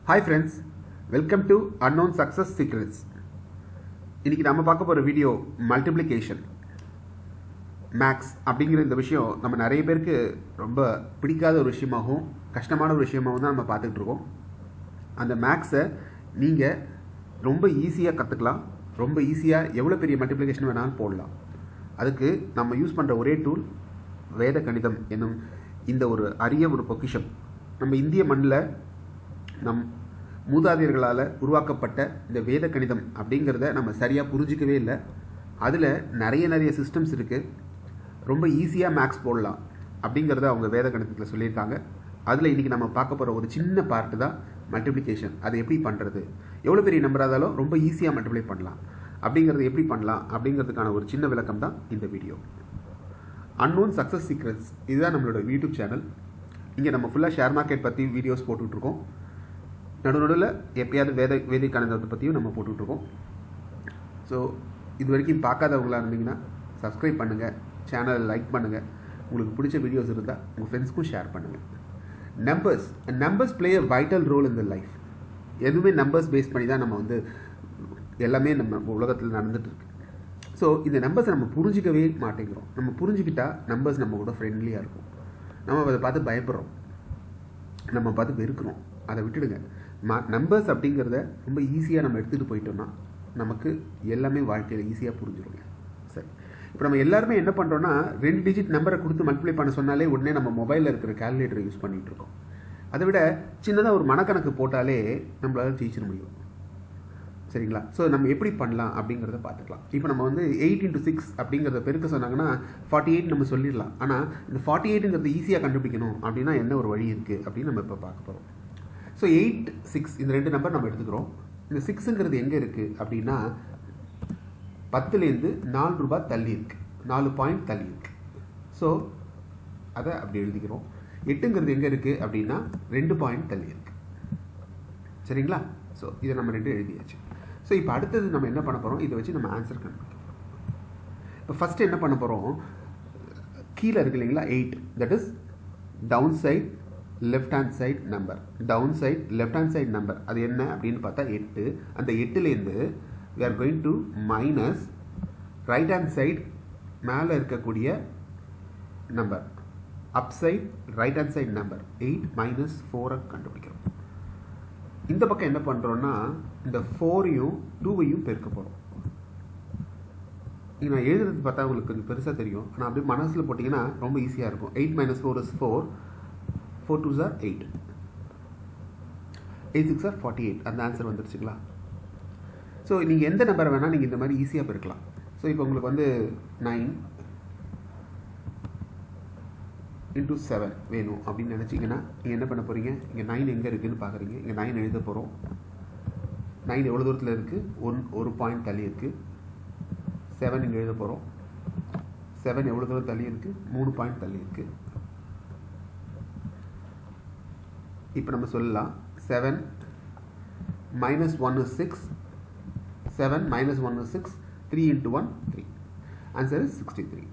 hi friends welcome to unknown success secrets இன்னைக்கு நம்ம பார்க்க போகிற வீடியோ மல்டிப்ளிகேஷன் மேக்ஸ் அப்படிங்கிற இந்த விஷயம் நம்ம நிறைய பேருக்கு ரொம்ப பிடிக்காத ஒரு விஷயமாகவும் கஷ்டமான ஒரு விஷயமாகவும் தான் நம்ம பார்த்துக்கிட்டு இருக்கோம் அந்த மேக்ஸை நீங்கள் ரொம்ப ஈஸியாக கற்றுக்கலாம் ரொம்ப ஈஸியாக எவ்வளோ பெரிய மல்டிப்ளிகேஷன் வேணாலும் போடலாம் அதுக்கு நம்ம யூஸ் பண்ணுற ஒரே டூல் வேத கணிதம் என்னும் இந்த ஒரு அரிய ஒரு பொக்கிஷம் நம்ம இந்திய மண்ணில் நம் மூதாதையர்களால் உருவாக்கப்பட்ட இந்த வேத கணிதம் அப்படிங்கிறத நம்ம சரியாக புரிஞ்சிக்கவே இல்லை அதில் நிறைய நிறைய சிஸ்டம்ஸ் இருக்குது ரொம்ப ஈஸியாக மேக்ஸ் போடலாம் அப்படிங்கிறத அவங்க வேத கணிதத்தில் சொல்லியிருக்காங்க அதில் இன்றைக்கி நம்ம பார்க்க போகிற ஒரு சின்ன பார்ட்டு தான் மல்டிப்ளிகேஷன் அது எப்படி பண்ணுறது எவ்வளோ பெரிய நம்பராக இருந்தாலும் ரொம்ப ஈஸியாக மல்டிப்ளை பண்ணலாம் அப்படிங்கிறது எப்படி பண்ணலாம் அப்படிங்கிறதுக்கான ஒரு சின்ன விளக்கம் தான் இந்த வீடியோ அன்னோன் சக்ஸஸ் சீக்ரெட்ஸ் இதுதான் நம்மளோட யூடியூப் சேனல் இங்கே நம்ம ஃபுல்லாக ஷேர் மார்க்கெட் பற்றி வீடியோஸ் போட்டுட்ருக்கோம் நடு நடுவில் எப்பயாவது வேத வேதை கணிதத்தை பற்றியும் நம்ம போட்டுட்ருக்கோம் ஸோ இது வரைக்கும் பார்க்காதவங்களா இருந்தீங்கன்னா சப்ஸ்கிரைப் பண்ணுங்கள் சேனலை லைக் பண்ணுங்கள் உங்களுக்கு பிடிச்ச வீடியோஸ் இருந்தால் உங்கள் ஃப்ரெண்ட்ஸ்க்கும் ஷேர் பண்ணுங்கள் numbers numbers play a vital role in the life எதுவுமே நம்பர்ஸ் பேஸ் பண்ணி தான் நம்ம வந்து எல்லாமே நம்ம உலகத்தில் நடந்துட்டு இருக்கு ஸோ இந்த நம்பர்ஸை நம்ம புரிஞ்சிக்கவே மாட்டேங்கிறோம் நம்ம புரிஞ்சுக்கிட்டா நம்பர்ஸ் நம்ம கூட ஃப்ரெண்ட்லியாக இருக்கும் நம்ம அதை பார்த்து பயப்படுறோம் நம்ம பார்த்து வெறுக்கிறோம் அதை விட்டுடுங்க மா நம்பர்ஸ் அப்படிங்கிறத ரொம்ப ஈஸியாக நம்ம எடுத்துகிட்டு போயிட்டோம்னா நமக்கு எல்லாமே வாழ்க்கையில் ஈஸியாக புரிஞ்சிருங்க சரி இப்போ நம்ம எல்லாருமே என்ன பண்ணுறோன்னா ரெண்டு டிஜிட் நம்பரை கொடுத்து மல்டிப்ளை பண்ண சொன்னாலே உடனே நம்ம மொபைலில் இருக்கிற கேல்குலேட்டரை யூஸ் பண்ணிகிட்டு இருக்கோம் அதை விட சின்னதாக ஒரு மனக்கணக்கு போட்டாலே நம்மளால ஜெயிச்சிட முடியும் சரிங்களா ஸோ நம்ம எப்படி பண்ணலாம் அப்படிங்கிறத பார்த்துக்கலாம் இப்போ நம்ம வந்து எயிட் இன்ட்டு சிக்ஸ் அப்படிங்கிறத பெருக்க சொன்னாங்கன்னா ஃபார்ட்டி எயிட் நம்ம சொல்லிடலாம் ஆனால் இந்த ஃபார்ட்டி எயிட்டுங்கிறது ஈஸியாக கண்டுபிடிக்கணும் அப்படின்னா என்ன ஒரு வழி இருக்குது அப்படின்னு நம்ம இப்போ பார்க்க போகிறோம் ஸோ எயிட் சிக்ஸ் இந்த ரெண்டு நம்பர் நம்ம எடுத்துக்கிறோம் இந்த சிக்ஸுங்கிறது எங்கே இருக்குது அப்படின்னா பத்துலேருந்து நாலு ரூபாய் தள்ளி இருக்குது நாலு பாயிண்ட் தள்ளி இருக்குது ஸோ அதை அப்படி எழுதிக்கிறோம் எட்டுங்கிறது எங்கே இருக்குது அப்படின்னா ரெண்டு பாயிண்ட் தள்ளி இருக்குது சரிங்களா ஸோ இதை நம்ம ரெண்டு எழுதியாச்சு ஸோ இப்போ அடுத்தது நம்ம என்ன பண்ண போகிறோம் இதை வச்சு நம்ம ஆன்சர் கண்டுபிடிக்கணும் இப்போ ஃபஸ்ட்டு என்ன பண்ண போகிறோம் கீழே இருக்கு இல்லைங்களா eight that is down side left hand side number down side left hand side number அது என்ன அப்படின்னு பார்த்தா எட்டு அந்த எட்டுலேருந்து we are going to minus right hand side மேலே இருக்கக்கூடிய number up side right hand side number eight minus ஃபோரை கண்டுபிடிக்கிறோம் இந்த பக்கம் என்ன பண்ணுறோன்னா இந்த ஃபோரையும் டூவையும் பெருக்க போகிறோம் இங்கே நான் எழுதுறது பார்த்தா உங்களுக்கு கொஞ்சம் பெருசாக தெரியும் ஆனால் அப்படியே மனசில் போட்டிங்கன்னா ரொம்ப ஈஸியாக இருக்கும் eight minus four is four four two sir eight eight six or forty eight அந்த ஆன்சர் வந்துருச்சுங்களா ஸோ நீங்கள் எந்த நம்பரை வேணால் நீங்கள் இந்த மாதிரி ஈஸியாக பெருக்கலாம் ஸோ இப்போ உங்களுக்கு வந்து நைன் இன்டூ செவன் வேணும் அப்படின்னு நினச்சிங்கன்னா நீங்கள் என்ன பண்ண போகிறீங்க இங்கே நைன் எங்கே இருக்குதுன்னு பார்க்குறீங்க இங்கே நைன் எழுத போகிறோம் நைன் எவ்வளோ தூரத்தில் இருக்குது ஒன் ஒரு பாயிண்ட் தள்ளி இருக்குது செவன் இங்கே எழுத போகிறோம் செவன் எவ்வளோ தூரம் தள்ளி இருக்குது மூணு பாயிண்ட் தள்ளி இருக்குது இப்போ நம்ம சொல்லலாம் seven minus one is six seven minus one is six three into one three answer is sixty three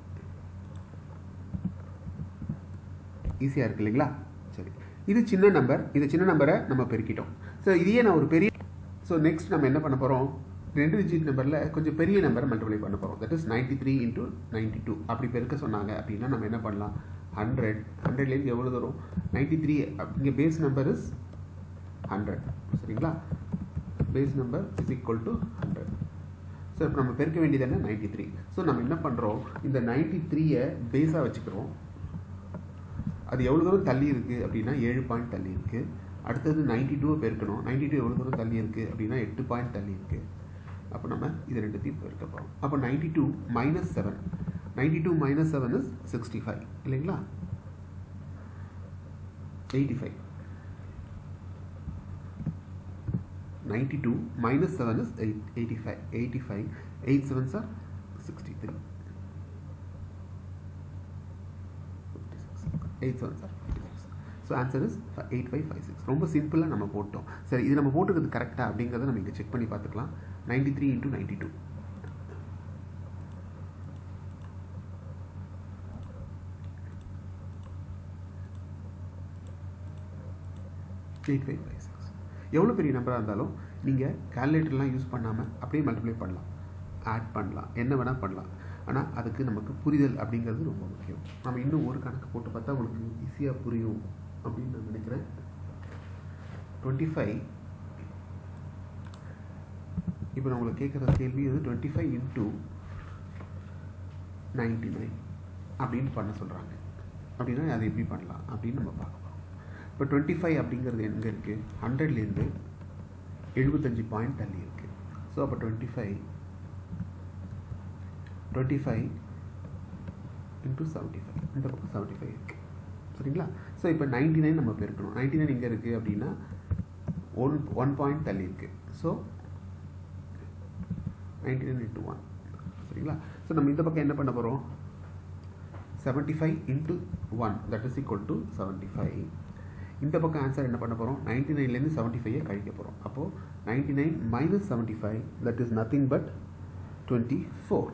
ஈஸியாக இருக்கு இல்லைங்களா சரி இது சின்ன நம்பர் இது சின்ன நம்பரை நம்ம பெருக்கிட்டோம் ஸோ இதையே நான் ஒரு பெரிய ஸோ நெக்ஸ்ட் நம்ம என்ன பண்ண போகிறோம் ரெண்டு டிஜிட் நம்பரில் கொஞ்சம் பெரிய நம்பரை மல்டிப்ளை பண்ண போகிறோம் that is ninety three into ninety two அப்படி பெருக்க சொன்னாங்க அப்படின்னா நம்ம என்ன பண்ணலாம் ஹண்ட்ரட் ஹண்ட்ரட்லேருந்து எவ்வளோ தரும் நைன்டி த்ரீ இங்கே பேஸ் நம்பர் இஸ் ஹண்ட்ரட் சரிங்களா base number is equal to hundred so இப்போ நம்ம பெருக்க வேண்டியது என்ன நைன்டி த்ரீ ஸோ நம்ம என்ன பண்ணுறோம் இந்த நைன்டி த்ரீயை பேஸாக வச்சுக்கிறோம் அது எவ்வளோ தூரம் தள்ளி இருக்குது அப்படின்னா ஏழு பாயிண்ட் தள்ளி இருக்குது அடுத்தது நைன்டி டூவை பெருக்கணும் நைன்டி டூ எவ்வளோ தூரம் தள்ளி இருக்குது அப்படின்னா எட்டு பாயிண்ட் தள்ளி இருக்குது அப்போ நம்ம இது ரெண்டுத்தையும் பெருக்க போகிறோம் அப்போ ninety two minus seven ninety two minus seven is sixty five இல்லைங்களா eighty five ninety two minus seven is eight eighty five eighty five eight seven sir sixty three eight seven sir so answer is eight five five six ரொம்ப சிம்பிளாக நம்ம போட்டோம் சரி இது நம்ம போட்டுக்கிறது கரெக்டாக அப்படிங்கிறத நம்ம இங்கே செக் பண்ணி பார்த்துக்கலாம் ninety three into ninety two eight five five six எவ்வளோ பெரிய நம்பராக இருந்தாலும் நீங்கள் கால்குலேட்டர்லாம் யூஸ் பண்ணாமல் அப்படியே மல்டிப்ளை பண்ணலாம் ஆட் பண்ணலாம் என்ன வேணால் பண்ணலாம் ஆனால் அதுக்கு நமக்கு புரிதல் அப்படிங்கிறது ரொம்ப முக்கியம் நம்ம இன்னும் ஒரு கணக்கு போட்டு பார்த்தா உங்களுக்கு ஈஸியாக புரியும் அப்படின்னு நான் நினைக்கிறேன் டுவெண்ட்டி ஃபைவ் இப்போ நான் உங்களுக்கு கேட்குற கேள்வி வந்து twenty five into ninety nine அப்படின்னு பண்ண சொல்கிறாங்க அப்படின்னா அதை எப்படி பண்ணலாம் அப்படின்னு நம்ம பார்க்க போகிறோம் இப்போ டுவெண்ட்டி ஃபைவ் அப்படிங்கிறது எங்கே இருக்குது ஹண்ட்ரட்லேருந்து எழுபத்தஞ்சு பாயிண்ட் தள்ளி இருக்குது ஸோ அப்போ twenty five twenty five into seventy five இந்த பக்கம் செவன்ட்டி ஃபைவ் இருக்குது சரிங்களா ஸோ இப்போ நைன்டி நைன் நம்ம பெருக்கணும் நைன்டி நைன் எங்கே இருக்குது அப்படின்னா ஒன் ஒன் பாயிண்ட் தள்ளி இருக்குது so ninety nine into one சரிங்களா ஸோ நம்ம இந்த பக்கம் என்ன பண்ண போகிறோம் seventy five into one that is equal to seventy five இந்த பக்கம் ஆன்சர் என்ன பண்ண போகிறோம் நைன்டி நைன்லேருந்து செவன்ட்டி ஃபைவை கழிக்க போகிறோம் அப்போது ninety nine minus seventy five that is nothing but twenty four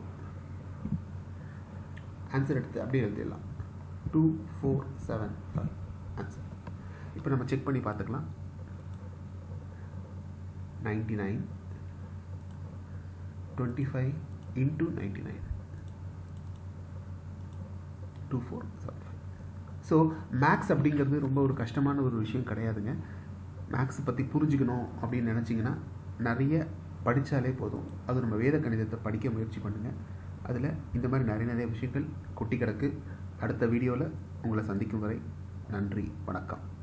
answer எடுத்து அப்படியே எழுதிடலாம் two four seven five answer இப்போ நம்ம செக் பண்ணி பார்த்துக்கலாம் ninety nine twenty five into ninety nine two four seven five so maths அப்படிங்கிறது ரொம்ப ஒரு கஷ்டமான ஒரு விஷயம் கிடையாதுங்க மேக்ஸ் பற்றி புரிஞ்சுக்கணும் அப்படின்னு நினச்சிங்கன்னா நிறைய படித்தாலே போதும் அது நம்ம வேத கணிதத்தை படிக்க முயற்சி பண்ணுங்கள் அதில் இந்த மாதிரி நிறைய நிறைய விஷயங்கள் கொட்டி கிடக்கு அடுத்த வீடியோவில் உங்களை சந்திக்கும் வரை நன்றி வணக்கம்